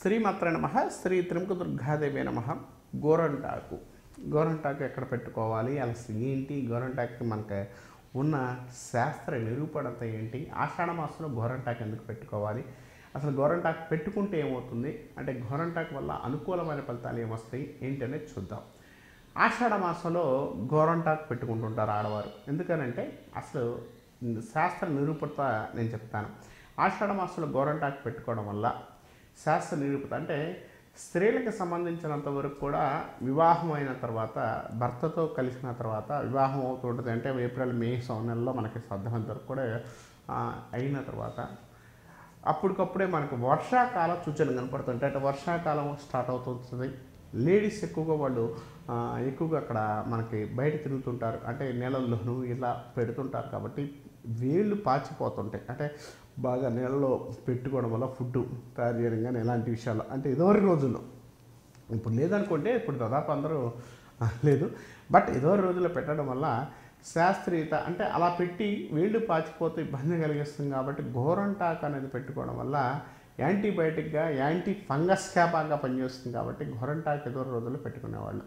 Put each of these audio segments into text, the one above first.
శ్రీమాత్ర నమ శ్రీ త్రిముఖ దుర్గాదేవి నమ గోరంటాకు గోరంటాకు ఎక్కడ పెట్టుకోవాలి అసలు ఏంటి గోరంటాకు మనకి ఉన్న శాస్త్ర నిరూపణత ఏంటి ఆషాఢ మాసంలో గోరంటాకు ఎందుకు పెట్టుకోవాలి అసలు గోరంటాకు పెట్టుకుంటే ఏమవుతుంది అంటే గోరంటాకు వల్ల అనుకూలమైన ఫలితాలు ఏమొస్తాయి ఏంటి అనేది చూద్దాం ఆషాఢ మాసంలో గోరంటాకు పెట్టుకుంటుంటారు ఆడవారు ఎందుకనంటే అసలు శాస్త్ర నిరూపత నేను చెప్తాను ఆషాఢ మాసంలో గోరంటాకు పెట్టుకోవడం వల్ల శాస్త్ర నిరూపత అంటే స్త్రీలకు సంబంధించినంత వరకు కూడా వివాహం అయిన తర్వాత భర్తతో కలిసిన తర్వాత వివాహం అవుతుంటుంది అంటే ఏప్రిల్ మే సౌ నెలలో మనకి సాధ్యమైనంత వరకు కూడా ఆ, అయిన తర్వాత అప్పటికప్పుడే మనకు వర్షాకాల సూచన కనపడుతుంటే అంటే వర్షాకాలం స్టార్ట్ అవుతుంది లేడీస్ ఎక్కువగా వాళ్ళు ఆ, ఎక్కువగా అక్కడ మనకి బయట తిరుగుతుంటారు అంటే నెలల్లోనూ ఇలా పెడుతుంటారు కాబట్టి వేళ్ళు పాచిపోతుంటాయి అంటే బాగా నెలలో పెట్టుకోవడం వల్ల ఫుడ్ తయారు చేయడం కానీ ఇలాంటి విషయాలు అంటే ఇదివరకు రోజుల్లో ఇప్పుడు లేదనుకుంటే ఇప్పుడు దాదాపు అందరూ ఆ, లేదు బట్ ఏదో రోజుల్లో పెట్టడం వల్ల శాస్త్రీయత అంటే అలా పెట్టి వేళ్ళు పాచిపోతే ఇబ్బంది కలిగిస్తుంది కాబట్టి గోరంటాక్ అనేది పెట్టుకోవడం వల్ల యాంటీబయాటిక్గా యాంటీ ఫంగస్ క్యాపాగా పనిచేస్తుంది కాబట్టి గోరంటాక్ ఏదో రోజుల్లో పెట్టుకునేవాళ్ళు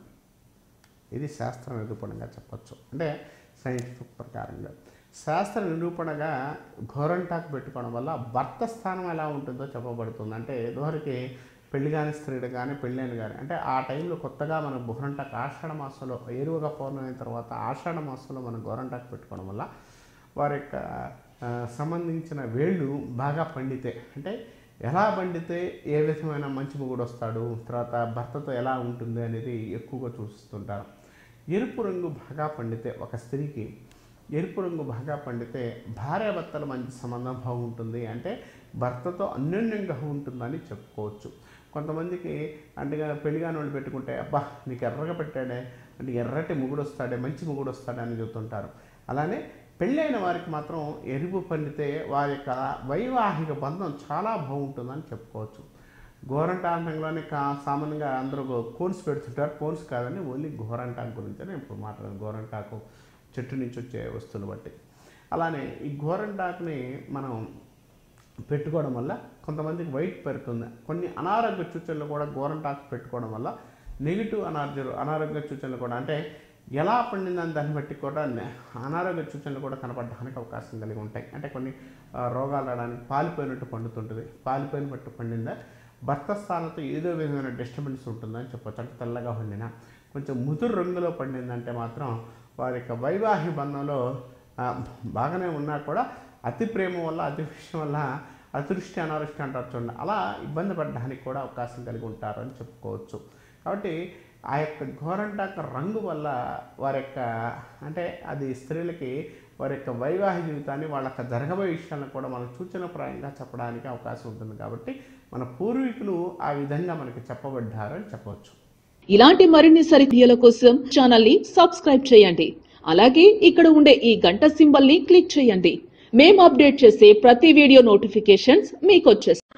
ఇది శాస్త్ర నిరూపణగా చెప్పొచ్చు అంటే సైంటిఫిక్ ప్రకారంగా శాస్త్ర నిరూపణగా ఘోరంటాకు పెట్టుకోవడం వల్ల భర్త స్థానం ఎలా ఉంటుందో చెప్పబడుతుంది అంటే ఇదివరకు పెళ్లి కాని స్త్రీలు కానీ పెళ్ళైన కానీ అంటే ఆ టైంలో కొత్తగా మనం గోరంటాకు ఆషాఢ మాసంలో ఎరువుగా పౌర్ణమి తర్వాత ఆషాఢ మాసంలో మనం గోరంటాకు పెట్టుకోవడం వల్ల వారి యొక్క ఆ, సంబంధించిన వేళ్ళు బాగా పండితే అంటే ఎలా పండితే ఏ విధమైన మంచి మొగుడు వస్తాడు తర్వాత భర్తతో ఎలా ఉంటుంది అనేది ఎక్కువగా చూస్తుంటారు ఎరుపు రంగు బాగా పండితే ఒక స్త్రీకి ఎరుపు రంగు బాగా పండితే భార్యాభర్తల మంచి సంబంధం బాగుంటుంది అంటే భర్తతో అన్యోన్యంగా ఉంటుందని చెప్పుకోవచ్చు కొంతమందికి అంటే పెళ్లిగాని వాళ్ళు పెట్టుకుంటే అబ్బా నీకు ఎర్రగా పెట్టాడే అంటే ఎర్రటి మొగుడు వస్తాడే మంచి మొగుడు వస్తాడే అని చెబుతుంటారు అలానే పెళ్ళైన వారికి మాత్రం ఎరుపు పండితే వారి యొక్క వైవాహిక బంధం చాలా బాగుంటుందని చెప్పుకోవచ్చు గోరంటాంతంలోనే కా సామాన్యంగా అందరూ కోన్స్ పెడుతుంటారు కోన్స్ కాదని ఓన్లీ గోరంటాకు గురించి నేను ఇప్పుడు మాట్లాడాను గోరంటాకు చెట్టు నుంచి వచ్చే వస్తువులు బట్టి అలానే ఈ గోరంటాకుని మనం పెట్టుకోవడం వల్ల కొంతమందికి వైట్ పెడుతుంది కొన్ని అనారోగ్య సూచనలు కూడా గోరంటాకు పెట్టుకోవడం వల్ల నెగిటివ్ అనారోగ్య అనారోగ్య సూచనలు కూడా అంటే ఎలా పండిందని దాన్ని బట్టి కూడా నే- అనారోగ్య సూచనలు కూడా కనపడడానికి అవకాశం కలిగి ఉంటాయి అంటే కొన్ని ఆ, రోగాలు రావడానికి పాలిపోయినట్టు పండుతుంటుంది పాలిపోయినట్టు పండిందా భర్త స్థానంతో ఏదో విధమైన డిస్టర్బెన్స్ ఉంటుందని చెప్పొచ్చు అంటే తెల్లగా పండిన కొంచెం ముదురు రంగులో పండిందంటే మాత్రం వారి యొక్క వైవాహిక బంధంలో ఆ, బాగానే ఉన్నా కూడా అతి ప్రేమ వల్ల అతి విషయం వల్ల అదృష్టి అనాదృష్టి అంటారు చూడండి అలా ఇబ్బంది పడడానికి కూడా అవకాశం కలిగి ఉంటారు అని చెప్పుకోవచ్చు కాబట్టి ఆ యొక్క గోరంటాక రంగు వల్ల వారి యొక్క అంటే అది స్త్రీలకి వారి యొక్క వైవాహిక జీవితాన్ని వాళ్ళ యొక్క జరగబోయే విషయాలను కూడా మనం సూచనప్రాయంగా చెప్పడానికి అవకాశం ఉంటుంది కాబట్టి మన పూర్వీకులు ఆ విధంగా మనకి చెప్పబడ్డారు అని చెప్పవచ్చు ఇలాంటి మరిన్ని సరిక్రియల కోసం ఛానల్ ని సబ్స్క్రైబ్ చేయండి అలాగే ఇక్కడ ఉండే ఈ గంట సింబల్ ని క్లిక్ చేయండి మేము అప్డేట్ చేసే ప్రతి వీడియో నోటిఫికేషన్స్ మీకు వచ్చేస్తాయి